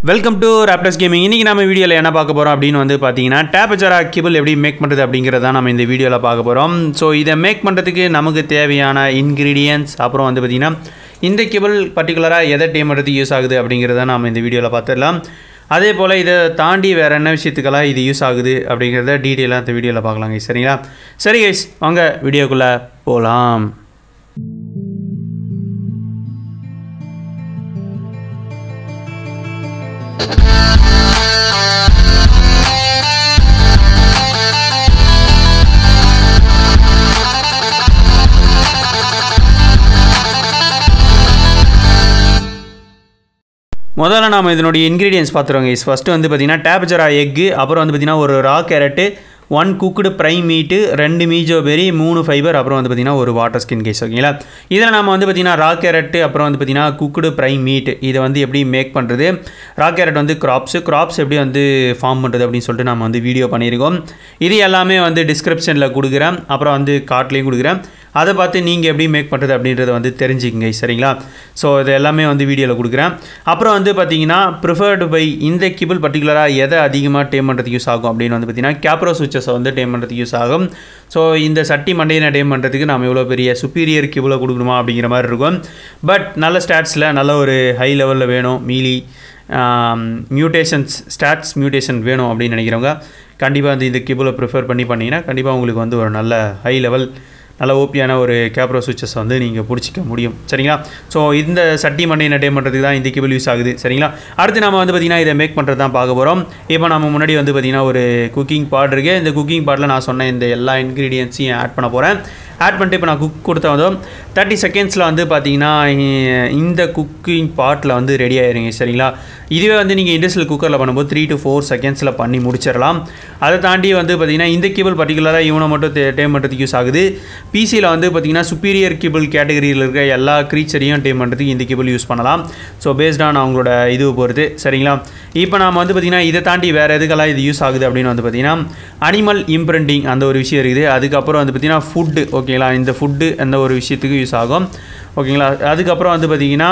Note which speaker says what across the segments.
Speaker 1: welcome to Raptors gaming இன்றைக்கி நம்ம வீடியோவில் என்ன பார்க்க போகிறோம் அப்படின்னு வந்து பார்த்தீங்கன்னா டேப்பச்சரா கேபிள் எப்படி மேக் பண்ணுறது அப்படிங்கிறத நம்ம இந்த வீடியோவில் பார்க்க போகிறோம் ஸோ இதை மேக் பண்ணுறதுக்கு நமக்கு தேவையான இன்க்ரீடியன்ஸ் அப்புறம் வந்து பார்த்திங்கன்னா இந்த கேபிள் பர்டிகுலராக எதை டேம் பண்ணுறதுக்கு யூஸ் ஆகுது அப்படிங்கிறத நம்ம இந்த வீடியோவில் பார்த்துடலாம் அதே போல் இதை தாண்டி வேறு என்ன விஷயத்துக்கெல்லாம் இது யூஸ் ஆகுது அப்படிங்கிறத டீட்டெயிலாக இந்த வீடியோவில் பார்க்கலாங்க சரிங்களா சரி கைஸ் வாங்க வீடியோக்குள்ளே போகலாம் முதல்ல நாம் இதனுடைய இன்க்ரீடியன்ஸ் பார்த்துருவோங்க இஸ் ஃபஸ்ட்டு வந்து பார்த்திங்கன்னா டேபச்சரா எக்கு அப்புறம் வந்து பார்த்திங்கன்னா ஒரு raw carrot one cooked prime meat ரெண்டு மீஜோ பெரி மூணு ஃபைபர் அப்புறம் வந்து பார்த்திங்கன்னா ஒரு வாட்டர் ஸ்கின் கேஸ் ஓகேங்களா இதில் நம்ம வந்து பார்த்திங்கன்னா ரா கேரட்டு அப்புறம் வந்து பார்த்திங்கன்னா குக்குடு ப்ரைம் மீட் இதை வந்து எப்படி மேக் பண்ணுறது ரா கேரட் வந்து கிராப்ஸு கிராப்ஸ் எப்படி வந்து ஃபார்ம் பண்ணுறது அப்படின்னு சொல்லிட்டு நம்ம வந்து வீடியோ பண்ணியிருக்கோம் இது எல்லாமே வந்து டிஸ்கிரிப்ஷனில் கொடுக்குறேன் அப்புறம் வந்து கார்ட்லேயும் கொடுக்குறேன் அதை பார்த்து நீங்கள் எப்படி மேக் பண்ணுறது அப்படின்றத வந்து தெரிஞ்சுக்கங்க சரிங்களா ஸோ இது எல்லாமே வந்து வீடியோவில் கொடுக்குறேன் அப்புறம் வந்து பார்த்தீங்கன்னா ப்ரிஃபர்டு பை இந்த கிபிள் பர்டிகுலராக எதை அதிகமாக டேம் பண்ணுறதுக்கு யூஸ் ஆகும் அப்படின்னு வந்து பார்த்தீங்கன்னா கேப்ரோ சுவிச்சஸை வந்து டேம் பண்ணுறதுக்கு யூஸ் ஆகும் ஸோ இந்த சட்டி மண்டையை டேம் பண்ணுறதுக்கு நம்ம எவ்வளோ பெரிய சுப்பீரியர் கிபிளை கொடுக்கணுமா அப்படிங்கிற மாதிரி இருக்கும் பட் நல்ல ஸ்டாட்ஸில் நல்ல ஒரு ஹை லெவலில் வேணும் மீலி மியூட்டேஷன்ஸ் ஸ்டாட்ஸ் மியூட்டேஷன் வேணும் அப்படின்னு நினைக்கிறவங்க கண்டிப்பாக வந்து இந்த கிபிளை ப்ரிஃபர் பண்ணி பண்ணிங்கன்னா கண்டிப்பாக உங்களுக்கு வந்து ஒரு நல்ல ஹை லெவல் நல்ல ஓப்பியான ஒரு கேப்ரோ சுவிச்சஸ் வந்து நீங்கள் பிடிச்சிக்க முடியும் சரிங்களா ஸோ இந்த சட்டி மண்ணை நட்டே பண்ணுறதுக்கு தான் இந்த கேபிள் யூஸ் ஆகுது சரிங்களா அடுத்து நம்ம வந்து பார்த்திங்கன்னா இதை மேக் பண்ணுறது தான் பார்க்க போகிறோம் இப்போ நம்ம முன்னாடி வந்து பார்த்திங்கன்னா ஒரு குக்கிங் பாட் இருக்குது இந்த குக்கிங் பாட்டில் நான் சொன்ன இந்த எல்லா இன்க்ரீடியன்ஸையும் ஆட் பண்ண போகிறேன் ஆட் பண்ணிட்டு இப்போ நான் குக் கொடுத்த வந்தோம் தேர்ட்டி செகண்ட்ஸில் வந்து பார்த்தீங்கன்னா இந்த குக்கிங் பாட்டில் வந்து ரெடி ஆயிருங்க சரிங்களா இதுவே வந்து நீங்கள் இண்டஸ்ட்ரியல் குக்கரில் பண்ணும்போது த்ரீ டு ஃபோர் செகண்ட்ஸில் பண்ணி முடிச்சிடலாம் அதை தாண்டி வந்து பார்த்திங்கன்னா இந்த கேபிள் பர்டிகுலராக இவனை மட்டும் டேம் பண்ணுறதுக்கு யூஸ் ஆகுது பிசியில் வந்து பார்த்திங்கன்னா சுப்பீரியர் கேபிள் கேட்டகரியில் இருக்க எல்லா க்ரீச்சரையும் டேம் பண்ணுறதுக்கு இந்த கேபிள் யூஸ் பண்ணலாம் ஸோ பேஸ்ட் ஆன் அவங்களோட இது பொறுத்து சரிங்களா இப்போ நாம் வந்து பார்த்திங்கன்னா இதை தாண்டி வேறு எதுக்கெல்லாம் இது யூஸ் ஆகுது அப்படின்னு வந்து பார்த்திங்கன்னா அனிமல் இம்ப்ரிண்டிங் அந்த ஒரு விஷயம் இருக்குது அதுக்கப்புறம் வந்து பார்த்திங்கன்னா ஃபுட்டு ஓகேங்களா இந்த ஃபுட்டு அந்த ஒரு விஷயத்துக்கு யூஸ் ஆகும் ஓகேங்களா அதுக்கப்புறம் வந்து பார்த்திங்கன்னா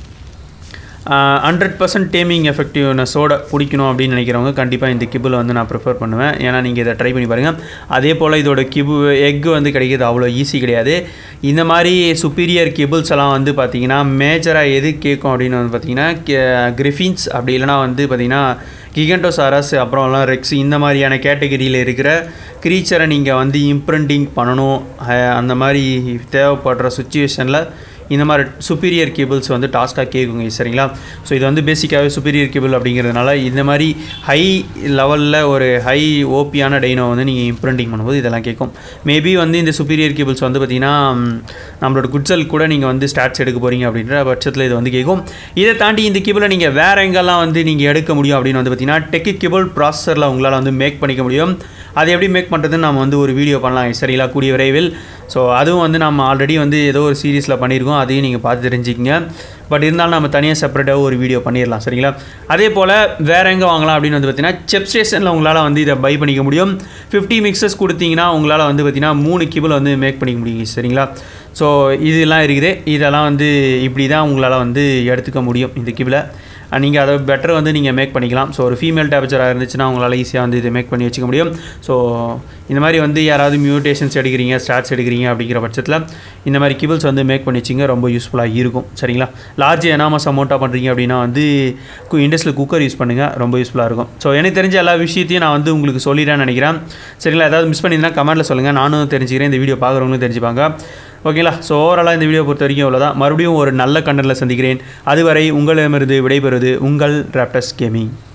Speaker 1: ஹண்ட்ரட் பர்சன்ட் டேமிங் எஃபெக்டிவ்னஸோட பிடிக்கணும் அப்படின்னு நினைக்கிறவங்க கண்டிப்பாக இந்த கிபிளை வந்து நான் ப்ரிஃபர் பண்ணுவேன் ஏன்னா நீங்கள் இதை ட்ரை பண்ணி பாருங்கள் அதே போல் இதோட கிபு எக்கு வந்து கிடைக்கிறது அவ்வளோ ஈஸி கிடையாது இந்த மாதிரி சுப்பீரியர் கிபிள்ஸ் எல்லாம் வந்து பார்த்திங்கன்னா மேஜராக எது கேட்கும் அப்படின்னு வந்து பார்த்திங்கன்னா கிரிஃபின்ஸ் அப்படி இல்லைனா வந்து பார்த்திங்கன்னா கிகண்டோசாரஸ் அப்புறம்லாம் ரெக்ஸ் இந்த மாதிரியான கேட்டகரியில் இருக்கிற க்ரீச்சரை நீங்கள் வந்து இம்ப்ரிண்டிங் பண்ணணும் அந்த மாதிரி தேவைப்படுற சுச்சுவேஷனில் இந்த மாதிரி சுப்பீரியர் கேபிள்ஸ் வந்து டாஸ்க்காக கேட்குங்க சரிங்களா ஸோ இது வந்து பேசிக்காகவே சுப்பீரியர் கேபிள் அப்படிங்கிறதுனால இந்த மாதிரி ஹை லெவலில் ஒரு ஹை ஓபியான டைனோ வந்து நீங்கள் இம்ப்ரிண்டிங் பண்ணும்போது இதெல்லாம் கேட்கும் மேபி வந்து இந்த சுப்பீரியர் கேபிள்ஸ் வந்து பார்த்திங்கன்னா நம்மளோட குட்சல் கூட நீங்கள் வந்து ஸ்டாட்ஸ் எடுக்க போகிறீங்க அப்படின்ற பட்சத்தில் இது வந்து கேட்கும் இதை தாண்டி இந்த கேபிளை நீங்கள் வேறு எங்கெல்லாம் வந்து நீங்கள் எடுக்க முடியும் அப்படின்னு வந்து பார்த்திங்கன்னா டெக்கி கேபிள் ப்ராசஸரில் உங்களால் வந்து மேக் பண்ணிக்க முடியும் அதை எப்படி மேக் பண்ணுறதுன்னு நம்ம வந்து ஒரு வீடியோ பண்ணலாம் சரிங்களா கூடிய விரைவில் ஸோ அதுவும் வந்து நம்ம ஆல்ரெடி வந்து ஏதோ ஒரு சீரீஸில் பண்ணியிருக்கோம் அதையும் நீங்கள் பார்த்து தெரிஞ்சுக்கங்க பட் இருந்தாலும் நம்ம தனியாக செப்பரேட்டாக ஒரு வீடியோ பண்ணிடலாம் சரிங்களா அதே போல் வேறு எங்கே வாங்கலாம் அப்படின்னு வந்து பார்த்தீங்கன்னா செப் ஸ்டேஷனில் உங்களால் வந்து இதை பை பண்ணிக்க முடியும் ஃபிஃப்டி மிக்சஸ் கொடுத்தீங்கன்னா உங்களால் வந்து பார்த்திங்கன்னா மூணு கிபிள் வந்து மேக் பண்ணிக்க முடியும் சரிங்களா ஸோ இதெல்லாம் இருக்குது இதெல்லாம் வந்து இப்படி தான் உங்களால் வந்து எடுத்துக்க முடியும் இந்த கிபிளை நீங்கள் அதை பெட்டர் வந்து நீங்கள் மேக் பண்ணிக்கலாம் ஸோ ஒரு ஃபீமேல் டேபச்சராக இருந்துச்சுன்னா உங்களால் ஈஸியாக வந்து இதை மேக் பண்ணி வச்சுக்க முடியும் ஸோ இந்த மாதிரி வந்து யாராவது மியூட்டேஷன்ஸ் எடுக்கிறீங்க ஸ்டார்ட்ஸ் எடுக்கிறீங்க அப்படிங்கிற பட்சத்தில் இந்த மாதிரி கிபிள்ஸ் வந்து மேக் பண்ணி வச்சிங்க ரொம்ப யூஸ்ஃபுல்லாக இருக்கும் சரிங்களா லார்ஜ் எனாமஸ் அமௌண்ட்டாக பண்ணுறீங்க அப்படின்னா வந்து இண்டஸ்ட்ரியல் குக்கர் யூஸ் பண்ணுங்கள் ரொம்ப யூஸ்ஃபுல்லாக இருக்கும் ஸோ எனக்கு தெரிஞ்ச எல்லா விஷயத்தையும் நான் வந்து உங்களுக்கு சொல்லிடுறேன்னு நினைக்கிறேன் சரிங்களா ஏதாவது மிஸ் பண்ணியிருந்தால் கமெண்ட்டில் சொல்லுங்கள் நானும் தெரிஞ்சுக்கிறேன் இந்த வீடியோ பார்க்குறவங்களும் தெரிஞ்சுப்பாங்க ஓகேங்களா ஸோ ஓவராலாக இந்த வீடியோ பொறுத்த வரைக்கும் இவ்வளோ தான் மறுபடியும் ஒரு நல்ல கண்டனில் சந்திக்கிறேன் அதுவரை உங்களிடமிருந்து விடைபெறுவது உங்கள் ராப்டஸ் கேமிங்